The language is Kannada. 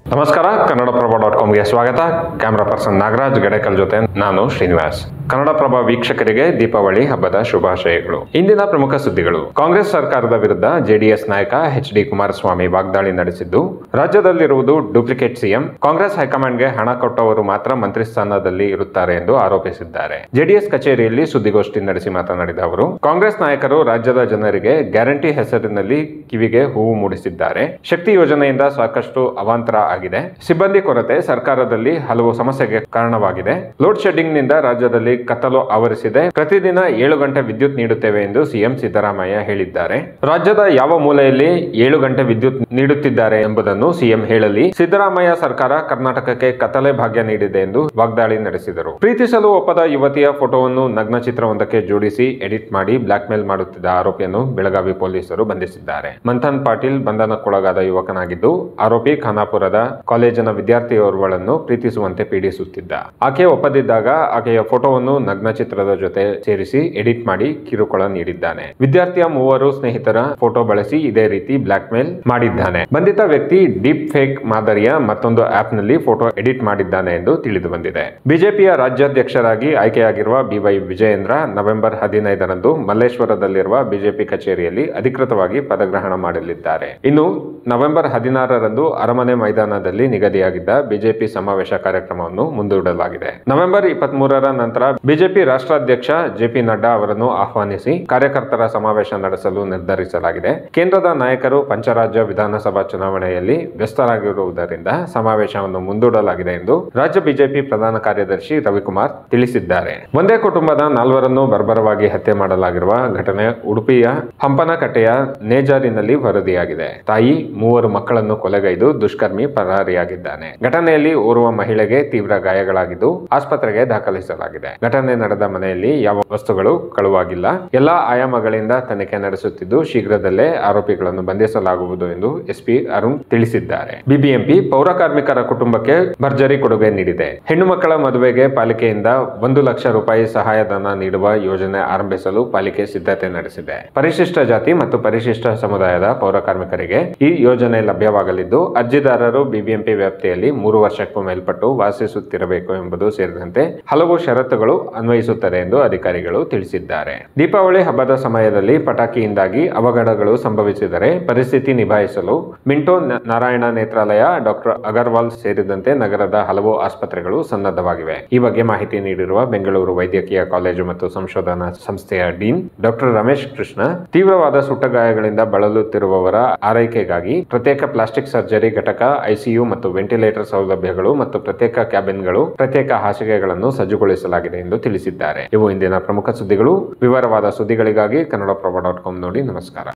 ನಮಸ್ಕಾರ ಕನ್ನಡಪ್ರಭ ಡಾಟ್ ಕಾಮ್ಗೆ ಸ್ವಾಗತ ಕ್ಯಾಮ್ರಾ ಪರ್ಸನ್ ನಾಗರಾಜ್ ಗಡೇಕಲ್ ಜೊತೆ ನಾನು ಶ್ರೀನಿವಾಸ್ ಕನ್ನಡಪ್ರಭ ವೀಕ್ಷಕರಿಗೆ ದೀಪಾವಳಿ ಹಬ್ಬದ ಶುಭಾಶಯಗಳು ಇಂದಿನ ಪ್ರಮುಖ ಸುದ್ದಿಗಳು ಕಾಂಗ್ರೆಸ್ ಸರ್ಕಾರದ ವಿರುದ್ಧ ಜೆಡಿಎಸ್ ನಾಯಕ ಎಚ್ ಡಿ ಕುಮಾರಸ್ವಾಮಿ ವಾಗ್ದಾಳಿ ನಡೆಸಿದ್ದು ರಾಜ್ಯದಲ್ಲಿರುವುದು ಡೂಪ್ಲಿಕೇಟ್ ಸಿಎಂ ಕಾಂಗ್ರೆಸ್ ಹೈಕಮಾಂಡ್ಗೆ ಹಣ ಕೊಟ್ಟವರು ಮಾತ್ರ ಮಂತ್ರಿ ಸ್ಥಾನದಲ್ಲಿ ಇರುತ್ತಾರೆ ಎಂದು ಆರೋಪಿಸಿದ್ದಾರೆ ಜೆಡಿಎಸ್ ಕಚೇರಿಯಲ್ಲಿ ಸುದ್ದಿಗೋಷ್ಠಿ ನಡೆಸಿ ಮಾತನಾಡಿದ ಅವರು ಕಾಂಗ್ರೆಸ್ ನಾಯಕರು ರಾಜ್ಯದ ಜನರಿಗೆ ಗ್ಯಾರಂಟಿ ಹೆಸರಿನಲ್ಲಿ ಕಿವಿಗೆ ಹೂವು ಮೂಡಿಸಿದ್ದಾರೆ ಶಕ್ತಿ ಯೋಜನೆಯಿಂದ ಸಾಕಷ್ಟು ಅವಾಂತರ ಆಗಿದೆ ಸಿಬ್ಬಂದಿ ಕೊರತೆ ಸರ್ಕಾರದಲ್ಲಿ ಹಲವು ಸಮಸ್ಯೆಗೆ ಕಾರಣವಾಗಿದೆ ಲೋಡ್ ಶೆಡ್ಡಿಂಗ್ ನಿಂದ ರಾಜ್ಯದಲ್ಲಿ ಕತ್ತಲು ಆವರಿಸಿದೆ ಪ್ರತಿದಿನ ಏಳು ಗಂಟೆ ವಿದ್ಯುತ್ ನೀಡುತ್ತೇವೆ ಎಂದು ಸಿಎಂ ಸಿದ್ದರಾಮಯ್ಯ ಹೇಳಿದ್ದಾರೆ ರಾಜ್ಯದ ಯಾವ ಮೂಲೆಯಲ್ಲಿ ಏಳು ಗಂಟೆ ವಿದ್ಯುತ್ ನೀಡುತ್ತಿದ್ದಾರೆ ಎಂಬುದನ್ನು ಸಿಎಂ ಹೇಳಲಿ ಸಿದ್ದರಾಮಯ್ಯ ಸರ್ಕಾರ ಕರ್ನಾಟಕಕ್ಕೆ ಕತ್ತಲೆ ಭಾಗ್ಯ ನೀಡಿದೆ ಎಂದು ವಾಗ್ದಾಳಿ ನಡೆಸಿದರು ಪ್ರೀತಿಸಲು ಒಪ್ಪದ ಯುವತಿಯ ಫೋಟೋವನ್ನು ನಗ್ನ ಚಿತ್ರವೊಂದಕ್ಕೆ ಜೋಡಿಸಿ ಎಡಿಟ್ ಮಾಡಿ ಬ್ಲಾಕ್ ಮೇಲ್ ಮಾಡುತ್ತಿದ್ದ ಆರೋಪಿಯನ್ನು ಬೆಳಗಾವಿ ಪೊಲೀಸರು ಬಂಧಿಸಿದ್ದಾರೆ ಮಂಥನ್ ಪಾಟೀಲ್ ಬಂಧನಕ್ಕೊಳಗಾದ ಯುವಕನಾಗಿದ್ದು ಆರೋಪಿ ಖಾನಾಪುರದ ಕಾಲೇಜಿನ ವಿದ್ಯಾರ್ಥಿಯೋರ್ವಳನ್ನು ಪ್ರೀತಿಸುವಂತೆ ಪೀಡಿಸುತ್ತಿದ್ದ ಆಕೆ ಒಪ್ಪದಿದ್ದಾಗ ಆಕೆಯ ಫೋಟೋವನ್ನು ನಗ್ನ ಚಿತ್ರದ ಜೊತೆ ಸೇರಿಸಿ ಎಡಿಟ್ ಮಾಡಿ ಕಿರುಕುಳ ನೀಡಿದ್ದಾನೆ ವಿದ್ಯಾರ್ಥಿಯ ಮೂವರು ಸ್ನೇಹಿತರ ಫೋಟೋ ಬಳಸಿ ಇದೇ ರೀತಿ ಬ್ಲಾಕ್ ಮೇಲ್ ಮಾಡಿದ್ದಾನೆ ಬಂಧಿತ ವ್ಯಕ್ತಿ ಡೀಪ್ ಫೇಕ್ ಮಾದರಿಯ ಮತ್ತೊಂದು ಆಪ್ ನಲ್ಲಿ ಫೋಟೋ ಎಡಿಟ್ ಮಾಡಿದ್ದಾನೆ ಎಂದು ತಿಳಿದು ಬಂದಿದೆ ಬಿಜೆಪಿಯ ರಾಜ್ಯಾಧ್ಯಕ್ಷರಾಗಿ ಆಯ್ಕೆಯಾಗಿರುವ ಬಿವೈ ವಿಜಯೇಂದ್ರ ನವೆಂಬರ್ ಹದಿನೈದರಂದು ಮಲ್ಲೇಶ್ವರದಲ್ಲಿರುವ ಬಿಜೆಪಿ ಕಚೇರಿಯಲ್ಲಿ ಅಧಿಕೃತವಾಗಿ ಪದಗ್ರಹಣ ಮಾಡಲಿದ್ದಾರೆ ಇನ್ನು ನವೆಂಬರ್ ಹದಿನಾರರಂದು ಅರಮನೆ ಮೈದಾನದಲ್ಲಿ ನಿಗದಿಯಾಗಿದ್ದ ಬಿಜೆಪಿ ಸಮಾವೇಶ ಕಾರ್ಯಕ್ರಮವನ್ನು ಮುಂದೂಡಲಾಗಿದೆ ನವೆಂಬರ್ ಇಪ್ಪತ್ತ್ ಮೂರರ ನಂತರ ಬಿಜೆಪಿ ರಾಷ್ಟ್ರಾಧ್ಯಕ್ಷ ಜೆಪಿ ನಡ್ಡಾ ಅವರನ್ನು ಆಹ್ವಾನಿಸಿ ಕಾರ್ಯಕರ್ತರ ಸಮಾವೇಶ ನಡೆಸಲು ನಿರ್ಧರಿಸಲಾಗಿದೆ ಕೇಂದ್ರದ ನಾಯಕರು ಪಂಚರಾಜ್ಯ ವಿಧಾನಸಭಾ ಚುನಾವಣೆಯಲ್ಲಿ ವ್ಯಸ್ತರಾಗಿರುವುದರಿಂದ ಸಮಾವೇಶವನ್ನು ಮುಂದೂಡಲಾಗಿದೆ ಎಂದು ರಾಜ್ಯ ಬಿಜೆಪಿ ಪ್ರಧಾನ ಕಾರ್ಯದರ್ಶಿ ರವಿಕುಮಾರ್ ತಿಳಿಸಿದ್ದಾರೆ ಒಂದೇ ಕುಟುಂಬದ ನಾಲ್ವರನ್ನು ಬರ್ಬರವಾಗಿ ಹತ್ಯೆ ಮಾಡಲಾಗಿರುವ ಘಟನೆ ಉಡುಪಿಯ ಹಂಪನಕಟ್ಟೆಯ ನೇಜಾರಿನಲ್ಲಿ ವರದಿಯಾಗಿದೆ ತಾಯಿ ಮೂವರು ಮಕ್ಕಳನ್ನು ಕೊಲೆಗೈದು ದುಷ್ಕರ್ಮಿ ಪರಾರಿಯಾಗಿದ್ದಾನೆ ಘಟನೆಯಲ್ಲಿ ಓರ್ವ ಮಹಿಳೆಗೆ ತೀವ್ರ ಗಾಯಗಳಾಗಿದ್ದು ಆಸ್ಪತ್ರೆಗೆ ದಾಖಲಿಸಲಾಗಿದೆ ಘಟನೆ ನಡೆದ ಮನೆಯಲ್ಲಿ ಯಾವ ವಸ್ತುಗಳು ಕಳುವಾಗಿಲ್ಲ ಎಲ್ಲಾ ಆಯಾಮಗಳಿಂದ ತನಿಖೆ ನಡೆಸುತ್ತಿದ್ದು ಶೀಘ್ರದಲ್ಲೇ ಆರೋಪಿಗಳನ್ನು ಬಂಧಿಸಲಾಗುವುದು ಎಂದು ಎಸ್ಪಿ ಅರುಣ್ ತಿಳಿಸಿದ್ದಾರೆ ಬಿಬಿಎಂಪಿ ಪೌರ ಕಾರ್ಮಿಕರ ಕುಟುಂಬಕ್ಕೆ ಭರ್ಜರಿ ಕೊಡುಗೆ ನೀಡಿದೆ ಹೆಣ್ಣು ಮಕ್ಕಳ ಮದುವೆಗೆ ಪಾಲಿಕೆಯಿಂದ ಒಂದು ಲಕ್ಷ ರೂಪಾಯಿ ಸಹಾಯಧನ ನೀಡುವ ಯೋಜನೆ ಆರಂಭಿಸಲು ಪಾಲಿಕೆ ಸಿದ್ಧತೆ ನಡೆಸಿದೆ ಪರಿಶಿಷ್ಟ ಜಾತಿ ಮತ್ತು ಪರಿಶಿಷ್ಟ ಸಮುದಾಯದ ಪೌರ ಕಾರ್ಮಿಕರಿಗೆ ಈ ಯೋಜನೆ ಲಭ್ಯವಾಗಲಿದ್ದು ಅರ್ಜಿದಾರರು ಬಿಬಿಎಂಪಿ ವ್ಯಾಪ್ತಿಯಲ್ಲಿ ಮೂರು ವರ್ಷಕ್ಕೂ ಮೇಲ್ಪಟ್ಟು ವಾಸಿಸುತ್ತಿರಬೇಕು ಎಂಬುದು ಸೇರಿದಂತೆ ಹಲವು ಷರತ್ತುಗಳು ಅನ್ವಯಿಸುತ್ತದೆ ಎಂದು ಅಧಿಕಾರಿಗಳು ತಿಳಿಸಿದ್ದಾರೆ ದೀಪಾವಳಿ ಹಬ್ಬದ ಸಮಯದಲ್ಲಿ ಪಟಾಕಿಯಿಂದಾಗಿ ಅವಘಡಗಳು ಸಂಭವಿಸಿದರೆ ಪರಿಸ್ಥಿತಿ ನಿಭಾಯಿಸಲು ಮಿಂಟೋ ನ- ನಾರಾಯಣ ನೇತ್ರಾಲಯ ಡಾಕ್ಟರ್ ಅಗರ್ವಾಲ್ ಸೇರಿದಂತೆ ನಗರದ ಹಲವು ಆಸ್ಪತ್ರೆಗಳು ಸನ್ನದ್ಧವಾಗಿವೆ ಈ ಬಗ್ಗೆ ಮಾಹಿತಿ ನೀಡಿರುವ ಬೆಂಗಳೂರು ವೈದ್ಯಕೀಯ ಕಾಲೇಜು ಮತ್ತು ಸಂಶೋಧನಾ ಸಂಸ್ಥೆಯ ಡೀನ್ ಡಾಕ್ಟರ್ ರಮೇಶ್ ಕೃಷ್ಣ ತೀವ್ರವಾದ ಸುಟ್ಟಗಾಯಗಳಿಂದ ಬಳಲುತ್ತಿರುವವರ ಆರೈಕೆಗಾಗಿ ಪ್ರತ್ಯೇಕ ಪ್ಲಾಸ್ಟಿಕ್ ಸರ್ಜರಿ ಘಟಕ ಐಸಿಯು ಮತ್ತು ವೆಂಟಿಲೇಟರ್ ಸೌಲಭ್ಯಗಳು ಮತ್ತು ಪ್ರತ್ಯೇಕ ಕ್ಯಾಬಿನ್ಗಳು ಪ್ರತ್ಯೇಕ ಹಾಸಿಗೆಗಳನ್ನು ಸಜ್ಜುಗೊಳಿಸಲಾಗಿದೆ ಎಂದು ತಿಳಿಸಿದ್ದಾರೆ ಇವು ಇಂದಿನ ಪ್ರಮುಖ ಸುದ್ದಿಗಳು ವಿವರವಾದ ಸುದ್ದಿಗಳಿಗಾಗಿ ಕನ್ನಡಪ್ರಭ ಡಾಟ್ ಕಾಮ್ ನೋಡಿ ನಮಸ್ಕಾರ